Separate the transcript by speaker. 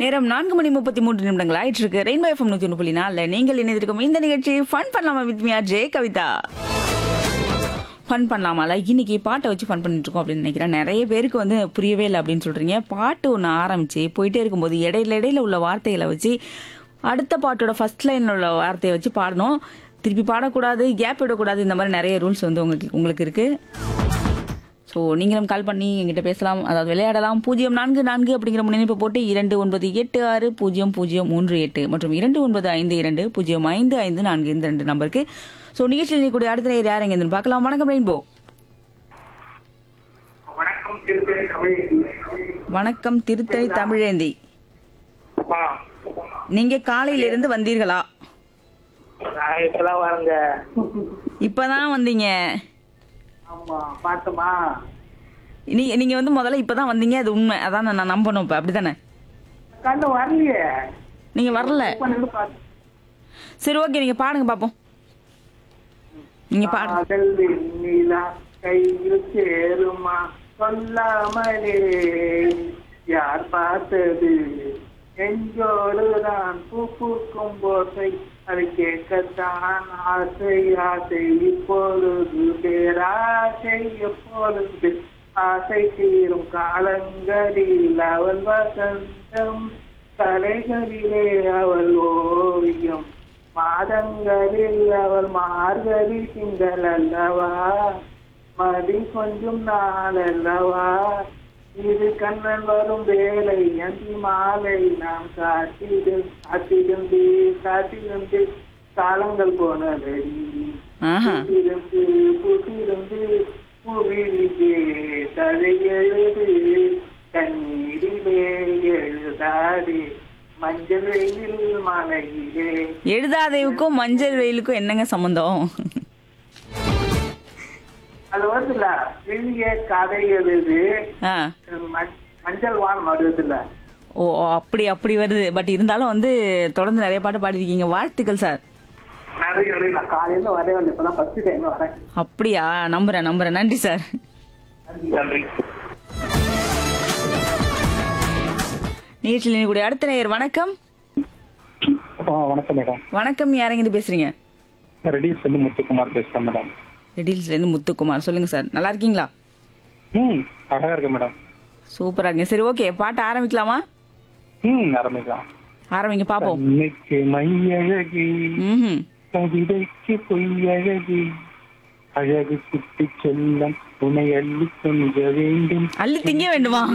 Speaker 1: நேரம் நான்கு மணி முப்பத்தி மூன்று நிமிடங்கள் ஆயிட்டு இருக்கு ரெயின்போ எஃப்எம் நூத்தி ஒன்று புள்ளி நாலில் நீங்கள் இணைந்திருக்கும் இந்த நிகழ்ச்சி ஃபன் பண்ணலாமா with Mia J Kavitha fun பண்ணலாமால இன்னைக்கு பாட்டை வச்சு ஃபன் பண்ணிட்டு இருக்கோம் அப்படின்னு நினைக்கிறேன் நிறைய பேருக்கு வந்து புரியவே இல்லை அப்படின்னு சொல்றீங்க பாட்டு ஒன்று ஆரம்பிச்சு போயிட்டே இருக்கும்போது இடையில இடையில உள்ள வார்த்தைகளை வச்சு அடுத்த பாட்டோட ஃபர்ஸ்ட் லைன்ல உள்ள வார்த்தையை வச்சு பாடணும் திருப்பி பாடக்கூடாது கேப் விடக்கூடாது இந்த மாதிரி நிறைய ரூல்ஸ் வந்து உங்களுக்கு உங்களுக்கு இருக்கு ஸோ நீங்களும் கால் பண்ணி எங்கிட்ட பேசலாம் அதாவது விளையாடலாம் பூஜ்ஜியம் நான்கு நான்கு அப்படிங்கிற முன்னிணைப்பு போட்டு இரண்டு ஒன்பது எட்டு ஆறு பூஜ்ஜியம் பூஜ்ஜியம் மூன்று எட்டு மற்றும் இரண்டு ஒன்பது ஐந்து இரண்டு பூஜ்ஜியம் ஐந்து ஐந்து நான்கு இந்த ரெண்டு நம்பருக்கு ஸோ நிகழ்ச்சியில் கூடிய அடுத்த நேரம் யார் எங்க பார்க்கலாம் வணக்கம் ரெயின்போ
Speaker 2: வணக்கம் திருப்பதி தமிழ்
Speaker 1: வணக்கம் திருத்தணி தமிழேந்தி நீங்க காலையிலிருந்து வந்தீர்களா
Speaker 2: நான் இப்பெல்லாம் வரங்க
Speaker 1: இப்பதான் வந்தீங்க
Speaker 2: ஆமா பாட்டுமா
Speaker 1: நீங்க நீங்க வந்து முதல்ல இப்பதான் வந்தீங்க அது உண்மை அதான் நான் நம்பணும் இப்ப அப்படிதானே
Speaker 2: கண்ணு வரலையே
Speaker 1: நீங்க வரல
Speaker 2: பண்ணு பாத்து
Speaker 1: சரி ஓகே நீங்க பாடுங்க பாப்போம் நீங்க பாடுங்க
Speaker 2: காதல் வெண்ணிலா கையில் சேருமா சொல்லாமலே யார் பார்த்தது நெஞ்சோடு தான் பூ பூக்கும் போசை அது கேட்கத்தான் ஆசை ஆசை இப்பொழுது பேராசை எப்பொழுது ஆசை தீரும் காலங்களில் அவள் வசந்தம் கலைகளிலே அவள் ஓவியம் மாதங்களில் அவள் மார்கழி திங்கள் அல்லவா மதி கொஞ்சம் நாள் அல்லவா இது கண்ணன் வரும் வேலை அந்தி மாலை நாம் காத்திடு காத்திருந்து காத்திருந்து காலங்கள் போனதடி
Speaker 1: ஆஹா
Speaker 2: பூத்திருந்து பூத்திருந்து பூவிழிலே கதை எழுது கண்ணீரிலே எழுதாதே மஞ்சள் வெயில் மலையிலே
Speaker 1: எழுதாதேவுக்கும் மஞ்சள் வெயிலுக்கும் என்னங்க சம்பந்தம்
Speaker 2: அது வருதுல்ல வெளிய கதை எழுது
Speaker 1: ஆ
Speaker 2: ம- மஞ்சள் வான் வருதுல்ல
Speaker 1: ஓ ஓ, அப்படி அப்படி வருது பட் இருந்தாலும் வந்து தொடர்ந்து நிறைய பாட்டு பாடிருக்கீங்க வாழ்த்துக்கள் சார்
Speaker 2: நிறைய எழுது. நான் காலையில வரவே இல்லை இப்பதான் ஃபர்ஸ்ட் டைம் வரேன்
Speaker 1: அப்படியா நம்புறேன் நம்புறேன் நன்றி சார்
Speaker 2: நன்றி
Speaker 1: நிகழ்ச்சியில் கூடிய அடுத்த நேயர் வணக்கம்
Speaker 3: ஆ வணக்கம் மேடம்
Speaker 1: வணக்கம் யாரெங்கிட்டு பேசுறீங்க
Speaker 3: ரெடியூஸ் வந்து முத்துக்குமார் பேசுறேன் மேடம்
Speaker 1: ரெடில்ஸ்ல இருந்து முத்துக்குமார் சொல்லுங்க சார் நல்லா இருக்கீங்களா
Speaker 3: ம் அழகா இருக்கு மேடம்
Speaker 1: சூப்பரா இருக்கீங்க சரி ஓகே பாட்டு ஆரம்பிக்கலாமா
Speaker 3: ம் ஆரம்பிக்கலாம்
Speaker 1: ஆரம்பிங்க பாப்போம்
Speaker 3: கண்ணுக்கு மையழகு
Speaker 1: ம்
Speaker 3: கவிதைக்கு பொய்யழகு அழகு குட்டி செல்லம் உன்னை அள்ளி கொஞ்ச வேண்டும்
Speaker 1: அள்ளி திங்க வேண்டுமா